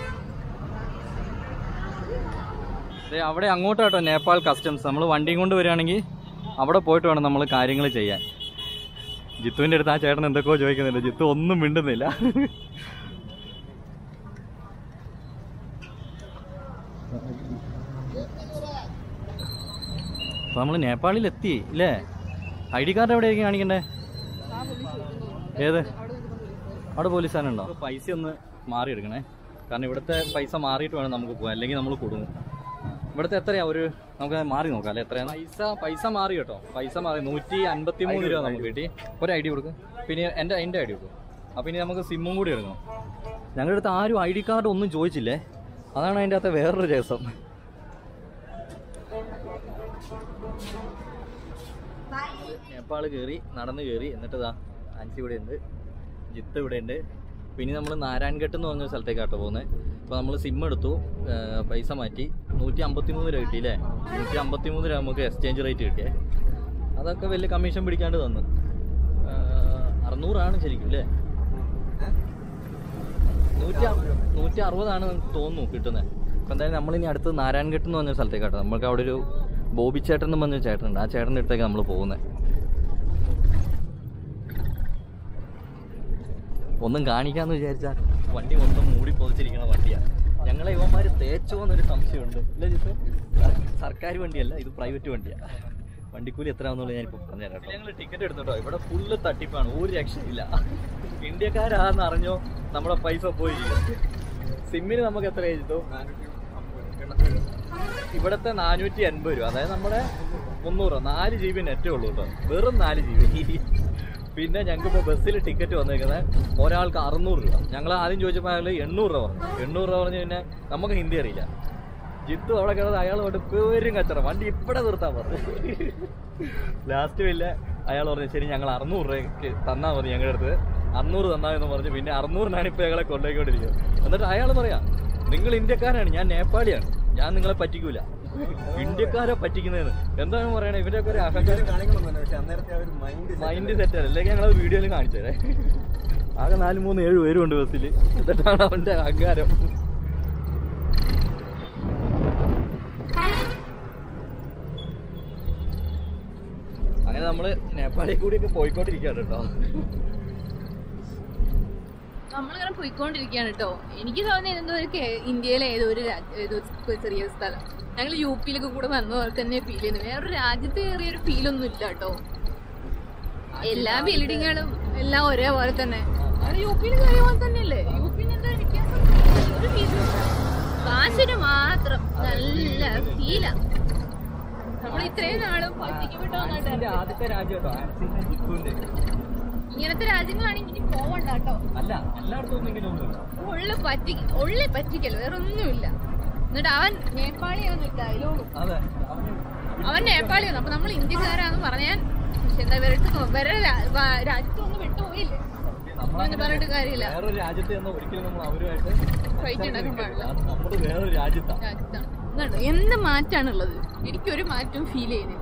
ദേ അവിടെ അങ്ങോട്ട് കേട്ടോ നേപ്പാൾ കസ്റ്റംസ് നമ്മൾ വണ്ടിയും കൊണ്ട് വരികയാണെങ്കിൽ അവിടെ പോയിട്ട് വേണം നമ്മൾ കാര്യങ്ങൾ ചെയ്യാൻ ജിത്തുവിൻ്റെ അടുത്ത് ആ ചേട്ടൻ എന്തൊക്കെയോ ചോദിക്കുന്നുണ്ട് ജിത്തു ഒന്നും മിണ്ടുന്നില്ല അപ്പൊ നമ്മൾ നേപ്പാളിൽ എത്തി ഇല്ലേ ഐ ഡി കാർഡ് എവിടെയായിരിക്കും കാണിക്കണ്ടേ ഏത് അവിടെ പോലീസുകാരുണ്ടോ പൈസ ഒന്ന് മാറി എടുക്കണേ കാരണം ഇവിടുത്തെ പൈസ മാറിയിട്ട് വേണം നമുക്ക് പോകാൻ അല്ലെങ്കിൽ നമ്മൾ കൊടുങ്ങും ഇവിടുത്തെ എത്രയാ ഒരു നമുക്ക് മാറി നോക്കാം അല്ലെ എത്രയാണ് പൈസ പൈസ മാറി കേട്ടോ പൈസ മാറി നൂറ്റി അൻപത്തി മൂന്ന് രൂപ നമുക്ക് കിട്ടി ഒരു ഐ ഡി കൊടുക്കും പിന്നെ എൻ്റെ എൻ്റെ ഐ ഡി കൊടുക്കും അപ്പം ഇനി നമുക്ക് സിമ്മും കൂടി എടുക്കണം ഞങ്ങളുടെ അടുത്ത് ആരും ഐ ഡി കാർഡ് ഒന്നും ചോദിച്ചില്ലേ അതാണ് അതിൻ്റെ അകത്ത് വേറൊരു രസം നേപ്പാൾ കയറി നടന്ന് കയറി എന്നിട്ട് ഇതാ ആൻസി ഇവിടെ ഉണ്ട് ജിത്ത് ഇവിടെ ഉണ്ട് പിന്നെ നമ്മൾ നാരായൺഘട്ട് എന്ന് പറഞ്ഞ സ്ഥലത്തേക്കാട്ടോ പോകുന്നത് അപ്പോൾ നമ്മൾ സിം എടുത്തു ആ, പൈസ മാറ്റി നൂറ്റി അമ്പത്തി മൂന്ന് രൂപ കിട്ടിയില്ലേ നൂറ്റി അമ്പത്തി മൂന്ന് രൂപ നമുക്ക് എക്സ്ചേഞ്ച് റേറ്റ് കിട്ടിയേ അതൊക്കെ വലിയ കമ്മീഷൻ പിടിക്കാണ്ട് തന്നു ആ, അറുന്നൂറാണ് ശരിക്കും അല്ലേ നൂറ്റി അ- നൂറ്റി അറുപതാണ് തോന്നുന്നു കിട്ടുന്നത് അപ്പോൾ എന്തായാലും നമ്മളിനി അടുത്ത് നാരായൺഘട്ട് എന്ന് പറഞ്ഞ സ്ഥലത്തേക്കാട്ടോ നമുക്ക് അവിടെ ഒരു ബോബി ചേട്ടൻ എന്ന് പറഞ്ഞ ചേട്ടനുണ്ട് ആ ചേട്ടൻ്റെ അടുത്തേക്ക് നമ്മൾ പോകുന്നത് ഒന്നും കാണിക്കാന്ന് വിചാരിച്ചാൽ വണ്ടി മൊത്തം മൂടി പൊതിച്ചിരിക്കുന്ന വണ്ടിയാണ് ഞങ്ങളെ ഇവന്മാര് തേച്ചോ എന്നൊരു സംശയമുണ്ട് ഇല്ല ജിത്ത് സർക്കാർ വണ്ടിയല്ല ഇത് പ്രൈവറ്റ് വണ്ടിയാണ് വണ്ടിക്കൂലി എത്രയാണെന്നുള്ളത് ഞാനിപ്പോൾ പറഞ്ഞുതരാം കേട്ടോ ഞങ്ങൾ ടിക്കറ്റ് എടുത്തിട്ടോ ഇവിടെ ഫുള്ള് തട്ടിപ്പാണ് ഒരു രക്ഷയില്ല ഇന്ത്യക്കാരാന്ന് അറിഞ്ഞോ നമ്മുടെ പൈസ പോയി സിമ്മിന് നമുക്ക് എത്ര ചെയ്തു ഇവിടുത്തെ നാനൂറ്റി എൺപത് രൂപ അതായത് നമ്മുടെ മുന്നൂറ് നാല് ജി ബി നെറ്റേ ഉള്ളൂ കേട്ടോ വെറും നാല് ജി ബി പിന്നെ ഞങ്ങൾക്ക് ഇപ്പോൾ ബസ്സിൽ ടിക്കറ്റ് വന്നേക്കുന്നത് ഒരാൾക്ക് അറുന്നൂറ് രൂപ ഞങ്ങൾ ആദ്യം ചോദിച്ചപ്പോൾ അയാൾ എണ്ണൂറ് രൂപ പറഞ്ഞു എണ്ണൂറ് രൂപ പറഞ്ഞു പിന്നെ നമുക്ക് ഹിന്ദി അറിയില്ല ജിത്തു അവിടെ കിടന്ന് അയാൾ കൊണ്ട് പേരും കച്ചറ വണ്ടി ഇവിടെ നിർത്താൻ പറഞ്ഞു ലാസ്റ്റ് പിന്നെ അയാൾ പറഞ്ഞു ശരി ഞങ്ങൾ അറുന്നൂറ് രൂപയ്ക്ക് തന്നാൽ മതി ഞങ്ങളുടെ അടുത്ത് അറുന്നൂറ് തന്നാ എന്ന് പറഞ്ഞു പിന്നെ അറുന്നൂറിനാണ് ഇപ്പോൾ ഞങ്ങളെ കൊണ്ടുപോയിക്കൊണ്ടിരിക്കുന്നത് എന്നിട്ട് അയാൾ പറയാ നിങ്ങൾ ഇന്ത്യക്കാരാണ് ഞാൻ നേപ്പാളിയാണ് ഞാൻ നിങ്ങളെ പറ്റിക്കൂല ഇന്ത്യക്കാരെ പറ്റിക്കുന്നതെന്ന് എന്താണ് പറയണേ ഇവരൊക്കെ ഒരു അഹങ്കാരം കാണിക്കണമെന്നല്ല പക്ഷെ അന്നേരത്തെ ആ ഒരു മൈൻഡ് മൈൻഡ് സെറ്റ് അല്ല അല്ലെങ്കിൽ ഞങ്ങളത് വീഡിയോയിൽ കാണിച്ചു തരേ ആകെ നാല് മൂന്ന് ഏഴ് പേരുണ്ട് ബസ്സിൽ എന്നിട്ടാണ് അവന്റെ അഹങ്കാരം അങ്ങനെ നമ്മള് നേപ്പാളിൽ കൂടിയൊക്കെ പോയിക്കൊണ്ടിരിക്കുകയാണ് കേട്ടോ നമ്മളിങ്ങനെ പോയിക്കൊണ്ടിരിക്കുകയാണ് കേട്ടോ എനിക്ക് തോന്നിയത് എന്തോ ഒരു കേ- ഇന്ത്യയിലെ ഏതോ ഒരു രാജ്യ- ഏതോ ഒരു ചെറിയ സ്ഥലം ഞങ്ങൾ യു പിയിലൊക്കെ കൂടെ വന്ന പോലെ തന്നെ ഫീൽ ചെയ്യുന്നു വേറൊരു രാജ്യത്ത് കയറിയ ഒരു ഫീൽ ഒന്നും ഇല്ല കേട്ടോ എല്ലാ ബിൽഡിങ്ങുകളും എല്ലാം ഒരേപോലെ തന്നെ അത് യു പിയിൽ കയറിയ പോലെ തന്നെയല്ലേ യു പിയിൽ എന്താ വ്യത്യാസം ഒരു ഫീലും കാശിന് മാത്രം നല്ല ഫീലാ നമ്മൾ ഇത്രയും നാളും പറ്റിക്കപ്പെട്ടോ ആദ്യത്തെ രാജ്യം കേട്ടോ ഇങ്ങനത്തെ രാജ്യങ്ങളാണെങ്കിൽ ഇനി പോവണ്ട കേട്ടോ അല്ല എല്ലായിടത്തും ഇങ്ങനെ ഒന്നുമില്ല ഉള്ളു പറ്റി ഉള്ളി പറ്റിക്കൽ വേറെ ഒന്നുമില്ല എന്നിട്ട് അവൻ നേപ്പാളിയാന്ന് ഡയലോഗും അതെ അവൻ നേപ്പാളിയാണ് അപ്പൊ നമ്മൾ ഇന്ത്യക്കാരാന്ന് പറഞ്ഞാൽ പക്ഷെ എന്താ വരട്ട് വേറെ രാ- വ- രാജ്യത്തൊന്നും വിട്ടുപോയില്ലേ എന്ന് പറഞ്ഞിട്ട് കാര്യമില്ല വേറൊരു രാജ്യത്ത് ചെന്ന് ഒരിക്കലും നമ്മൾ അവരുമായിട്ട് ഫൈറ്റ് ഉണ്ടാക്കാൻ പാടില്ല കാരണം നമ്മള് വേറൊരു രാജ്യത്താണ് രാജ്യത്താണ് ഇതുണ്ടോ? എന്ത് മാറ്റാണുള്ളത് എനിക്കൊരു മാറ്റവും ഫീൽ ചെയ്യുന്നില്ല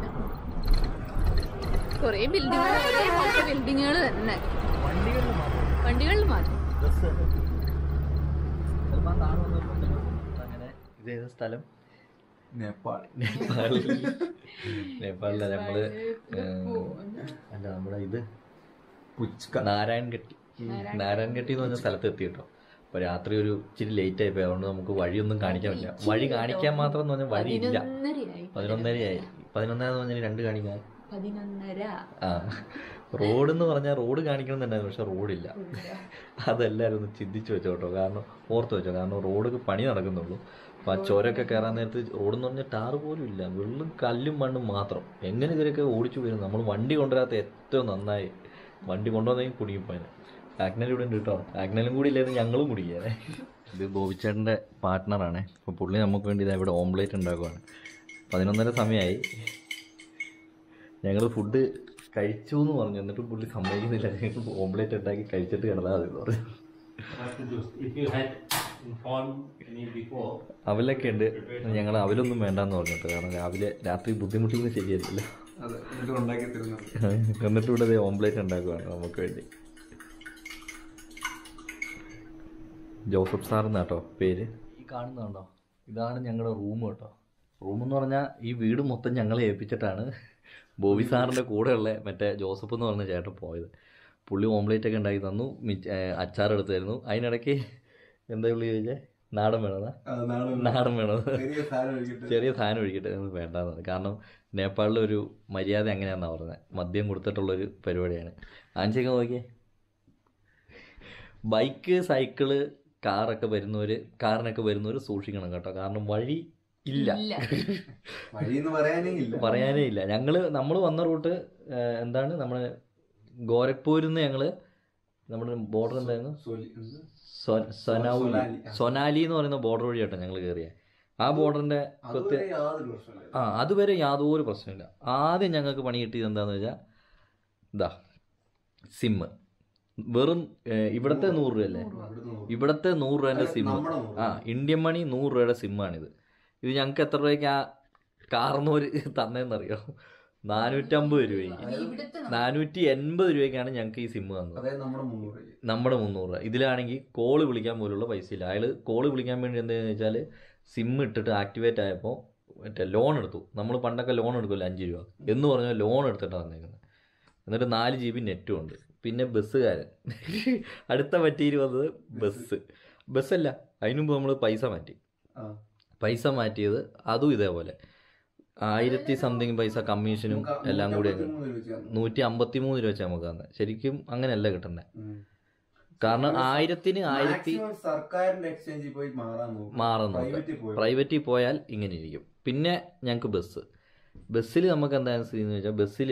കൊറേ ബിൽഡിങ്ങുകൾ ഒരേപോലത്തെ ബിൽഡിങ്ങുകൾ തന്നെ വണ്ടികളിൽ മാത്രം വണ്ടികളിൽ മാറ്റം ബസ് ചിലപ്പോൾ താഴെ വന്നിട്ടുണ്ടല്ലോ അങ്ങനെ ഇതേത് സ്ഥലം നേപ്പാൾ നേപ്പാളിൽ നേപ്പാളില നമ്മള് ഏഹ്, അല്ല നമ്മുടെ ഇത് പുച്ക നാരായൺഘട്ടി നാരായൺഘട്ടി എന്ന് പറഞ്ഞ സ്ഥലത്ത് എത്തി കേട്ടോ അപ്പൊ രാത്രി ഒരു ഇച്ചിരി ലേറ്റ് ആയി പോയി അതുകൊണ്ട് നമുക്ക് വഴിയൊന്നും കാണിക്കാൻ പറ്റില്ല വഴി കാണിക്കാൻ മാത്രം എന്ന് പറഞ്ഞാൽ വഴിയില്ല പതിനൊന്നരയായി പതിനൊന്നരയായി പതിനൊന്നര എന്ന് പറഞ്ഞാൽ രണ്ട് കാണിക്കാൻ പതിനൊന്നര ആ റോഡ് എന്ന് പറഞ്ഞാൽ റോഡ് കാണിക്കണമെന്നുണ്ടായിരുന്നു പക്ഷെ റോഡില്ല അതെല്ലാവരും ഒന്ന് ചിന്തിച്ചു വെച്ചോ കേട്ടോ കാരണം ഓർത്ത് വെച്ചോ കാരണം റോഡ് പണി നടക്കുന്നുള്ളൂ അപ്പൊ ആ ചുരമൊക്കെ കയറാൻ നേരത്ത് റോഡ് എന്ന് പറഞ്ഞാൽ ടാറ് പോലും ഇല്ല വെള്ളം കല്ലും മണ്ണും മാത്രം എങ്ങനെ ഇവരൊക്കെ ഓടിച്ചു പോയിരുന്നു നമ്മൾ വണ്ടി കൊണ്ടുവരാത്ത ഏറ്റവും നന്നായി വണ്ടി കൊണ്ടുവന്നെങ്കിൽ കുടുങ്ങിപ്പോയത് ആഗ്നൽ ഇവിടെ ഉണ്ട് കേട്ടോ ആഗ്നലും കൂടി ഇല്ലായിരുന്നു ഞങ്ങളും കുടുങ്ങിയാലേ ഇത് ബോബിച്ചേട്ടൻ്റെ പാർട്ട്ണറാണ് അപ്പോൾ പുള്ളി നമുക്ക് വേണ്ടി ഇതാ ഇവിടെ ഓംലേറ്റ് ഉണ്ടാക്കുവാണ് പതിനൊന്നര സമയമായി ഞങ്ങൾ ഫുഡ് കഴിച്ചു എന്ന് പറഞ്ഞു എന്നിട്ട് പുള്ളി സമ്മതിക്കുന്നില്ല ഞങ്ങൾ ഓംലേറ്റ് ഉണ്ടാക്കി കഴിച്ചിട്ട് കിടന്നാൽ മതി എന്ന് പറഞ്ഞു If you had informed me before, അവലൊക്കെ ഉണ്ട് ഞങ്ങൾ അവലൊന്നും വേണ്ടെന്ന് പറഞ്ഞിട്ട് കാരണം രാവിലെ രാത്രി ബുദ്ധിമുട്ടിക്കുന്നത് ശരിയായിരിക്കില്ല അതെ എന്നിട്ട് ഉണ്ടാക്കി തരുന്നത് എന്നിട്ട് ഇവിടെ ദേ ഓംലേറ്റ് ഉണ്ടാക്കുവാണ് നമുക്ക് വേണ്ടി ജോസഫ് സാർ എന്നാട്ടോ പേര് ഈ കാണുന്നുണ്ടോ ഇതാണ് ഞങ്ങളുടെ റൂം കേട്ടോ റൂം എന്ന് പറഞ്ഞാൽ ഈ വീട് മൊത്തം ഞങ്ങളെ ഏൽപ്പിച്ചിട്ടാണ് ബോബി സാറിൻ്റെ കൂടെയുള്ള മറ്റേ ജോസഫ് എന്ന് പറഞ്ഞ ചേട്ടൻ പോയത് പുള്ളി ഓംലേറ്റ് ഒക്കെ ഉണ്ടാക്കി തന്നു മിച്ച ഏഹ് അച്ചാർ എടുത്ത് തരുന്നു അതിനിടയ്ക്ക് എന്താ പുള്ളി ചോദിച്ചേ നാടൻ വേണമെന്നാ നാടൻ വേണോ ചെറിയ സാധനം ഒഴിക്കിട്ട് ചെറിയ സാധനം ഒഴിക്കട്ടെ എന്ന് വേണ്ടെന്ന് പറഞ്ഞു. കാരണം നേപ്പാളിലെ ഒരു മര്യാദ എങ്ങനെയാണെന്നാണ് പറഞ്ഞത് മദ്യം കൊടുത്തിട്ടുള്ളൊരു പരിപാടിയാണ് ആൻസിയൊക്കെ നോക്കിയേ ബൈക്ക് സൈക്കിള് കാറൊക്കെ വരുന്നവർ കാറിനൊക്കെ വരുന്നവർ സൂക്ഷിക്കണം കേട്ടോ കാരണം വഴി ഇല്ല വഴി എന്ന് പറയാനേ ഇല്ല പറയാനേ ഇല്ല ഞങ്ങള് നമ്മൾ വന്ന റൂട്ട് ഏഹ്, എന്താണ് നമ്മുടെ ഗോരഖ്പൂരിൽ നിന്ന് ഞങ്ങള് നമ്മുടെ ബോർഡർ എന്തായിരുന്നു സോലി- എന്ത്? സൊ- സൊനൗലി സൊനാലി. സൊനാലി എന്ന് പറയുന്ന ബോർഡർ വഴിയാട്ടോ ഞങ്ങൾ കയറിയ ആ ബോർഡറിന്റെ പ്രത്യേക അതുവരെ യാതൊരു പ്രശ്നമില്ല ആ അതുവരെ യാതൊരു പ്രശ്നമില്ല ആദ്യം ഞങ്ങൾക്ക് പണി കിട്ടിയത് എന്താണെന്ന് വെച്ചാൽ ഇതാ സിമ്മ് വെറും ഏഹ്, ഇവിടുത്തെ നൂറ് രൂപയല്ലേ അവിടുന്ന് നോക്കും. ഇവിടുത്തെ നൂറ് രൂപേൻ്റെ അല്ല, സിമ്മ് നമ്മുടെ നൂറ്. ആ ഇന്ത്യൻ മണി നൂറ് രൂപയുടെ സിമ്മാണിത് ഇത് ഞങ്ങൾക്ക് എത്ര രൂപയ്ക്ക് ആ കാർന്നൂര് തന്നേന്നറിയോ നാനൂറ്റമ്പത് രൂപയ്ക്ക് നാനൂറ്റി എൺപത് രൂപയ്ക്കാണ് ഞങ്ങൾക്ക് ഈ സിമ്മ് തന്നത് അതായത് നമ്മുടെ മുന്നൂറ് രൂപ. നമ്മുടെ മുന്നൂറ് രൂപ ഇതിലാണെങ്കിൽ കോള് വിളിക്കാൻ പോലുള്ള പൈസ ഇല്ല അയാൾ കോള് വിളിക്കാൻ വേണ്ടി എന്താണെന്ന് വെച്ചാൽ സിം ഇട്ടിട്ട് ആക്ടിവേറ്റ് ആയപ്പോൾ മറ്റേ ലോൺ എടുത്തു നമ്മൾ പണ്ടൊക്കെ ലോൺ എടുക്കുമല്ലോ അഞ്ച് രൂപ എന്ന് പറഞ്ഞാൽ ലോൺ എടുത്തിട്ടാണ് വന്നേക്കുന്നത് എന്നിട്ട് നാല് ജി ബി നെറ്റും ഉണ്ട് പിന്നെ ബസ്സുകാരൻ അടുത്ത പറ്റിയിൽ വന്നത് ബസ് ബസ്സല്ല അതിനുമുമ്പ് നമ്മൾ പൈസ മാറ്റി ആ. പൈസ മാറ്റിയത് അതും ഇതേപോലെ ആയിരത്തി സംതിങ് പൈസ കമ്മീഷനും നമുക്ക് എല്ലാം കൂടി അങ്ങ് നൂറ്റമ്പത്തിമൂന്ന് രൂപ വെച്ച് തന്നു. നൂറ്റി അമ്പത്തി മൂന്ന് രൂപ വെച്ച് നമുക്ക് തന്നെ ശരിക്കും അങ്ങനെയല്ല കിട്ടണ്ടേ ഉം. കാരണം ആയിരത്തിന് ആയിരത്തി മാക്സിമം സർക്കാരിന്റെ എക്സ്ചേഞ്ചിൽ പോയി മാറാൻ നോക്കും മാറുന്നു പ്രൈവറ്റിൽ പോയി പ്രൈവറ്റിൽ പോയാൽ ഇങ്ങനെ ഇരിക്കും പിന്നെ ഞങ്ങൾക്ക് ബസ് ബസ്സിൽ നമുക്ക് എന്താണെന്ന് സ്ഥിതി എന്ന് വെച്ചാൽ ബസ്സിൽ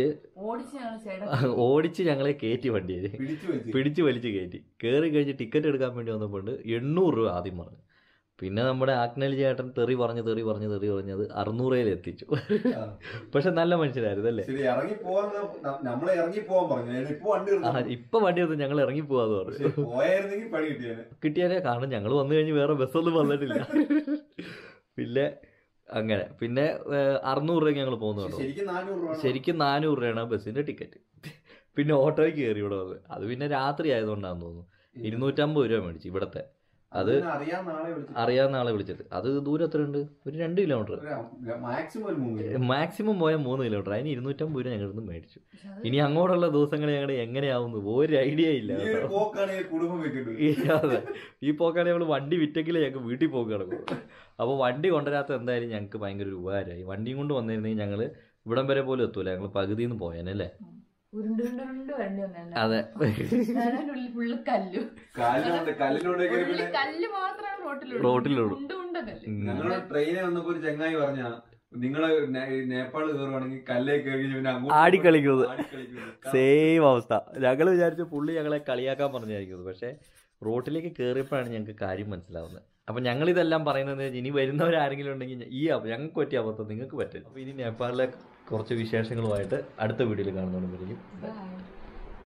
ഓടിച്ച് ഞങ്ങളെ കയറ്റി വണ്ടിയിൽ പിടിച്ചു വെച്ച് പിടിച്ച് വലിച്ച് കയറ്റി കയറി കഴിഞ്ഞ് ടിക്കറ്റ് എടുക്കാൻ വേണ്ടി വന്നപ്പോൾ എണ്ണൂറ് രൂപ ആദ്യം പറഞ്ഞു പിന്നെ നമ്മുടെ ആക്നൽ ചേട്ടൻ തെറി പറഞ്ഞ് തെറി പറഞ്ഞ് തെറി പറഞ്ഞത് അറുന്നൂറേൽ എത്തിച്ചു ആ. പക്ഷെ നല്ല മനുഷ്യനായിരുന്നു അല്ലേ ശരി ഇറങ്ങി പോവാൻ നമ്മളെ ഇറങ്ങി പോവാൻ പറഞ്ഞു ഞാൻ ഇപ്പൊ വണ്ടി ആ എടുത്തു ഇപ്പൊ വണ്ടി എടുത്ത് ഞങ്ങൾ ഇറങ്ങി പോവാന്ന് പറഞ്ഞു പക്ഷെ പോയായിരുന്നെങ്കിൽ പണി കിട്ടിയേനെ കിട്ടിയാലേ കാരണം ഞങ്ങൾ വന്നു കഴിഞ്ഞ് വേറെ ബസ്സൊന്നും വന്നിട്ടില്ല പിന്നെ അങ്ങനെ പിന്നെ ഏഹ്, അറുന്നൂറ് രൂപയ്ക്ക് ഞങ്ങൾ പോകുന്നു കേട്ടോ ശരിക്കും നാനൂറ് രൂപ ശരിക്കും നാനൂറ് രൂപയാണ് ബസ്സിന്റെ ടിക്കറ്റ് പിന്നെ ഓട്ടോയ്ക്ക് കയറി ഇവിടെ വന്ന് അത് പിന്നെ രാത്രി ആയതുകൊണ്ടാന്ന് തോന്നുന്നു ഇരുന്നൂറ്റമ്പത് രൂപ മേടിച്ചു ഇവിടത്തെ അത് അറിയാവുന്ന ആളെ വിളിച്ചിട്ട് അറിയാവുന്ന ആളെ വിളിച്ചിട്ട് അത് ദൂരം എത്ര ഉണ്ട് ഒരു രണ്ട് കിലോമീറ്റർ മാക്സിമം ഒരു മൂന്ന് കിലോ. മാക്സിമം പോയാൽ മൂന്ന് കിലോമീറ്റർ അതിന് ഇരുന്നൂറ്റമ്പത് രൂപ ഞങ്ങൾ മേടിച്ചു ഇനി അങ്ങോട്ടുള്ള ദിവസങ്ങൾ ഞങ്ങൾ എങ്ങനെയാവുന്നു ഒരു ഐഡിയ ഇല്ല ഈ ഒരു കേട്ടോ. പോക്കാണെങ്കിൽ കുടുംബം വെക്കേണ്ടത് ഈ അതെ ഈ പോക്കാണെങ്കിൽ നമ്മൾ വണ്ടി വിറ്റെങ്കിലേ ഞങ്ങൾക്ക് വീട്ടിൽ പോക്ക് കിടക്കും അപ്പോൾ വണ്ടി കൊണ്ടുവരാത്ത എന്തായാലും ഞങ്ങൾക്ക് ഭയങ്കര ഒരു ഉപകാരമായി വണ്ടിയും കൊണ്ട് വന്നിരുന്നെങ്കിൽ ഞങ്ങൾ ഇവിടം വരെ പോലും എത്തൂല ഞങ്ങൾ പകുതിയിൽ നിന്ന് പോയാനല്ലേ ഉരുണ്ട് ഉരുണ്ട് ഉരുണ്ട് വണ്ടി വന്നിട്ടുണ്ട് അതെ ഉള്ളിൽ ഫുള്ള് കല്ല് കാലിനോണ്ട് കാലിനോണ്ട് ഉള്ളിൽ കല്ല് മാത്രമാണ് റോട്ടിലുള്ളൂ റോട്ടിലുള്ളൂ. ഉണ്ട് ഉണ്ട കല്ല് ഉം. ഞങ്ങള് ട്രെയിനിൽ വന്നപ്പോ ഒരു ചങ്ങായി പറഞ്ഞ നിങ്ങള് നേ- നേപ്പാള് കയറുവാണെങ്കിൽ കല്ലേ കയറി പിന്നെ അങ്ങോട്ട് ആടിക്കളിക്കുന്നത്. ആടിക്കളിക്കുന്നത്. സെയിം അവസ്ഥ ഞങ്ങൾ വിചാരിച്ചു പുള്ളി ഞങ്ങളെ കളിയാക്കാൻ പറഞ്ഞായിരിക്കുന്നത് പക്ഷേ റോട്ടിലേക്ക് കയറിയപ്പോഴാണ് ഞങ്ങൾക്ക് കാര്യം മനസ്സിലാവുന്നത് അപ്പം ഞങ്ങൾ ഇതെല്ലാം പറയുന്നത് ഇനി വരുന്നവരാരെങ്കിലും ഉണ്ടെങ്കിൽ ഈ അബ- ഞങ്ങൾക്ക് പറ്റിയ അബദ്ധം നിങ്ങൾക്ക് പറ്റില്ല അപ്പോൾ ഇനി നേപ്പാളിലെ കുറച്ച് വിശേഷങ്ങളുമായിട്ട് അടുത്ത വീഡിയോയിൽ കാണുന്നതുകൊണ്ടിരിക്കും Bye.